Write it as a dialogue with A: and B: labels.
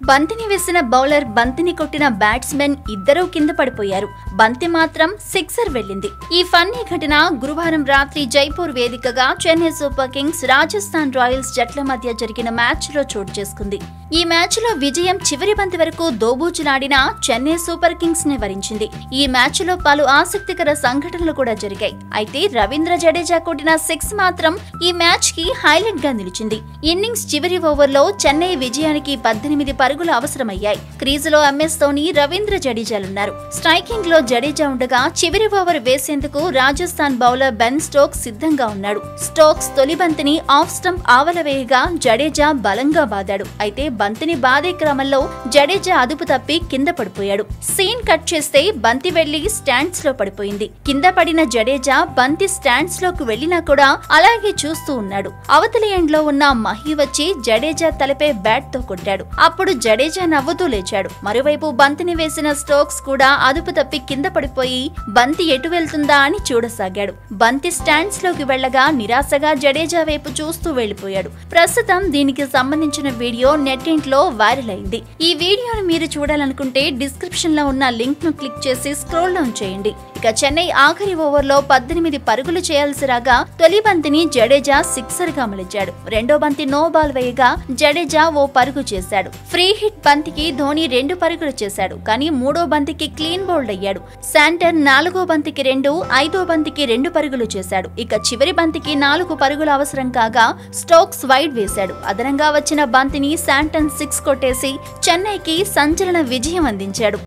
A: బంతిని వేసిన బౌలర్ బంతిని కొట్టిన బ్యాట్స్మెన్ ఇద్దరూ కింద పడిపోయారు బంతి మాత్రం సిక్సర్ వెళ్ళింది ఈ ఫన్నీ ఘటన గురువారం రాత్రి జైపూర్ వేదికగా Chennai Super Kings Rajasthan Royals జట్ల మధ్య జరిగిన మ్యాచ్ లో చోటు చేసుకుంది ఈ మ్యాచ్ లో విజయం చివరి బంతి వరకు దోబూచులాడిన చెన్నై సూపర్ కింగ్స్ ని వరించింది ఈ మ్యాచ్ లో పలు ఆసక్తికర సంఘటనలు కూడా జరిగాయి అయితే రవీంద్ర జడేజా కొట్టిన సిక్స్ మాత్రం ఈ మ్యాచ్ కి హైలైట్ గా నిలిచింది ఇన్నింగ్స్ చివరి ఓవర్లో చెన్నై విజయానికి పద్దెనిమిది పరుగులు అవసరమయ్యాయి క్రీజులో ఎంఎస్ ధోని రవీంద్ర జడేజాలున్నారు స్ట్రైకింగ్ లో జడేజా ఉండగా చివరి ఓవర్ వేసేందుకు రాజస్థాన్ బౌలర్ బెన్ స్టోక్స్ సిద్ధంగా ఉన్నాడు స్టోక్స్ తొలి బంతిని ఆఫ్ స్టంప్ ఆవల వేయగా జడేజా బలంగా బాదాడు అయితే బంతిని బాదే క్రమంలో జడేజా అదుపు తప్పి కింద పడిపోయాడు సీన్ కట్ చేస్తే బంతి వెళ్లి స్టాండ్స్ లో పడిపోయింది కింద పడిన జడేజా బంతి స్టాండ్స్ లోకి వెళ్లినా కూడా అలాగే చూస్తూ ఉన్నాడు అవతలి ఎండ్ లో ఉన్న మహి వచ్చి జడేజా తలపై బ్యాట్ తో కొట్టాడు అప్పుడు జడేజా నవ్వుతూ లేచాడు మరోవైపు బంతిని వేసిన స్టోక్స్ కూడా అదుపు తప్పి కింద పడిపోయి బంతి ఎటు వెళ్తుందా అని చూడసాగాడు బంతి స్టాండ్స్ లోకి వెళ్లగా నిరాశగా జడేజా వైపు చూస్తూ వెళ్లిపోయాడు ప్రస్తుతం దీనికి సంబంధించిన వీడియో నెట్టింట్లో వైరల్ అయింది ఈ వీడియోను మీరు చూడాలనుకుంటే డిస్క్రిప్షన్ లో ఉన్న లింక్ ను క్లిక్ చేసి స్క్రోల్ డౌన్ చేయండి ఇక చెన్నై ఆఖరి ఓవర్లో పద్దెనిమిది పరుగులు చేయాల్సి రాగా తొలి బంతిని జడేజా సిక్సర్ గా మలిచాడు రెండో బంతి నో బాల్ వేయగా జడేజా ఓ పరుగు చేశాడు ఫ్రీ హిట్ బంతికి ధోని రెండు పరుగులు చేశాడు కానీ మూడో బంతికి క్లీన్ బౌల్డ్ అయ్యాడు శాంటర్ నాలుగో బంతికి రెండు ఐదో బంతికి రెండు పరుగులు చేశాడు ఇక చివరి బంతికి నాలుగు పరుగులు అవసరం కాగా స్టోక్స్ వైడ్ వేశాడు అదనంగా వచ్చిన బంతిని శాంటన్ సిక్స్ కొట్టేసి చెన్నైకి సంచలన విజయం అందించాడు